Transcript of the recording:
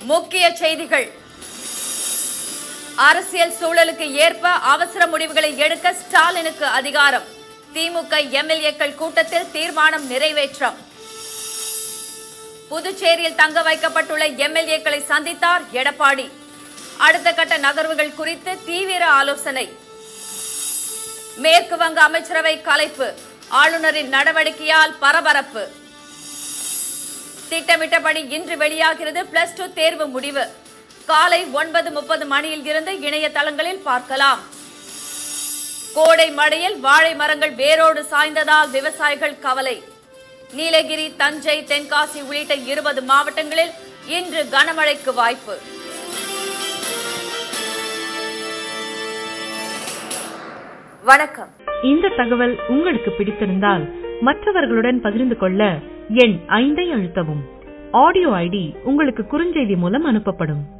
முக்கிய செய்திகள் அரசியல் சூழலுக்கு ஏற்ப அவசர முடிவுகளை எடுக்க ஸ்டாலினுக்கு அதிகாரம் திமுக எம்எல்ஏக்கள் கூட்டத்தில் தீர்மானம் நிறைவேற்றம் புதுச்சேரியில் தங்க வைக்கப்பட்டுள்ள எம்எல்ஏக்களை சந்தித்தார் எடப்பாடி அடுத்த கட்ட நகர்வுகள் குறித்து தீவிர ஆலோசனை மேற்கு வங்க அமைச்சரவை கலைப்பு ஆளுநரின் நடவடிக்கையால் பரபரப்பு திட்டமிட்டபடி இன்று வெளியாகிறது பிளஸ் டூ தேர்வு முடிவு காலை ஒன்பது முப்பது மணியில் இருந்து இணையதளங்களில் பார்க்கலாம் கோடை மழையில் வாழை மரங்கள் வேரோடு சாய்ந்ததால் விவசாயிகள் கவலை நீலகிரி தஞ்சை தென்காசி உள்ளிட்ட இருபது மாவட்டங்களில் இன்று கனமழைக்கு வாய்ப்பு வணக்கம் இந்த தகவல் உங்களுக்கு பிடித்திருந்தால் மற்றவர்களுடன் பகிர்ந்து கொள்ள எண் ஐந்தை அழுத்தவும் ஆடியோ ஐடி உங்களுக்கு குறுஞ்செய்தி மூலம் அனுப்பப்படும்